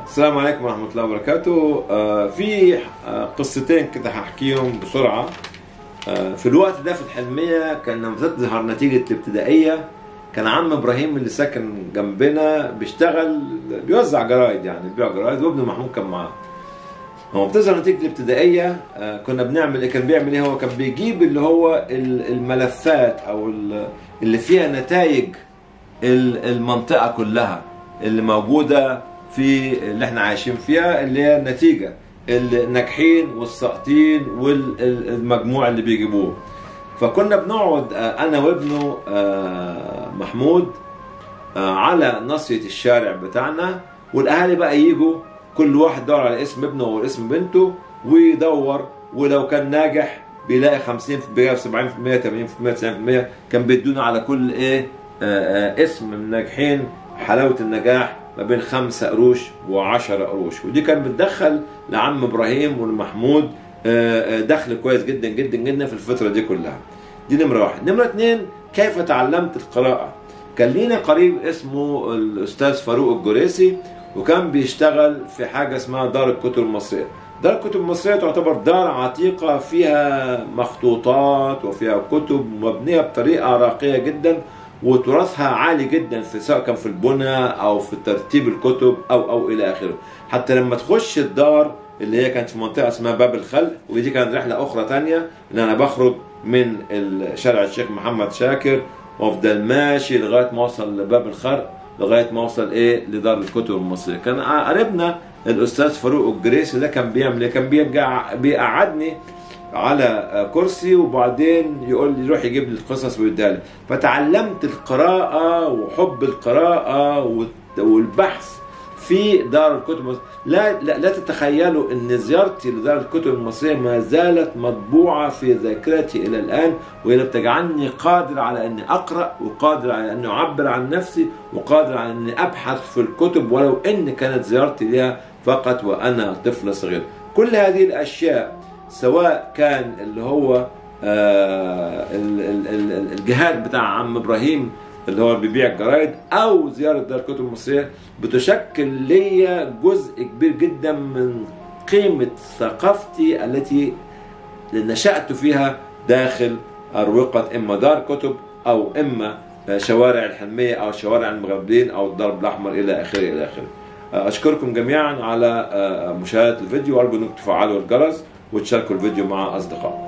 السلام عليكم ورحمة الله وبركاته آه، في آه، قصتين كده هحكيهم بسرعة آه، في الوقت ده في الحلمية كان لما تظهر نتيجة الابتدائية كان عم ابراهيم اللي ساكن جنبنا بيشتغل بيوزع جرايد يعني بيبيع جرايد وابنه محمود كان معاه هو بتظهر نتيجة الابتدائية آه، كنا بنعمل ايه كان بيعمل ايه هو كان بيجيب اللي هو ال- الملفات او ال- اللي فيها نتائج ال- المنطقة كلها اللي موجودة في اللي احنا عايشين فيها اللي هي النتيجة الناجحين والساقطين والمجموع اللي بيجيبوه فكنا بنقعد آه، انا وابنه آه، محمود آه، على ناصية الشارع بتاعنا والاهالي بقى يجوا كل واحد يدور على اسم ابنه واسم بنته ويدور ولو كان ناجح بيلاقي 50% 70% 80% 90% كان بيدونا على كل ايه آه، آه، اسم من الناجحين حلاوة النجاح ما بين خمسة قروش وعشرة قروش ودي كان بتدخل لعم ابراهيم ولمحمود آه، آه، دخل كويس جدا جدا جدا في الفترة دي كلها دي نمرة واحد نمرة اتنين كيف تعلمت القراءة كان لينا قريب اسمه الأستاذ فاروق الجريسي وكان بيشتغل في حاجة اسمها دار الكتب المصرية دار الكتب المصرية تعتبر دار عتيقة فيها مخطوطات وفيها كتب مبنية بطريقة راقية جدا وتراثها عالي جدا في سواء كان في البنى او في ترتيب الكتب او او الى اخره حتى لما تخش الدار اللي هي كانت في منطقه اسمها باب الخلق ودي كانت رحله اخرى تانية ان انا بخرج من شارع الشيخ محمد شاكر وافضل ماشي لغايه ما اوصل لباب الخرق لغايه ما اوصل ايه لدار الكتب المصريه كان قريبنا الاستاذ فاروق الجريسي ده كان بيعمل ايه كان بيرجع بيقعدني على كرسي وبعدين يقول لي روح يجيب لي القصص ويديها لي فتعلمت القراءة وحب القراءة والبحث في دار الكتب المصرية لا, لا, لا تتخيلوا ان زيارتي لدار الكتب المصرية ما زالت مطبوعة في ذاكرتي الى الان وهي بتجعلني قادر على اني اقرا وقادر على اني اعبر عن نفسي وقادر على اني ابحث في الكتب ولو ان كانت زيارتي لها فقط وانا طفل صغير كل هذه الاشياء سواء كان اللي هو آه الجهاد بتاع عم ابراهيم اللي هو بيبيع الجرايد او زياره دار الكتب المصريه بتشكل ليا جزء كبير جدا من قيمه ثقافتي التي نشات فيها داخل اروقه اما دار كتب او اما شوارع الحلميه او شوارع المغربلين او الدرب الاحمر الى اخره الى اخره. اشكركم جميعا على مشاهده الفيديو وارجو انكم تفعلوا الجرس وتشاركوا الفيديو مع اصدقائكم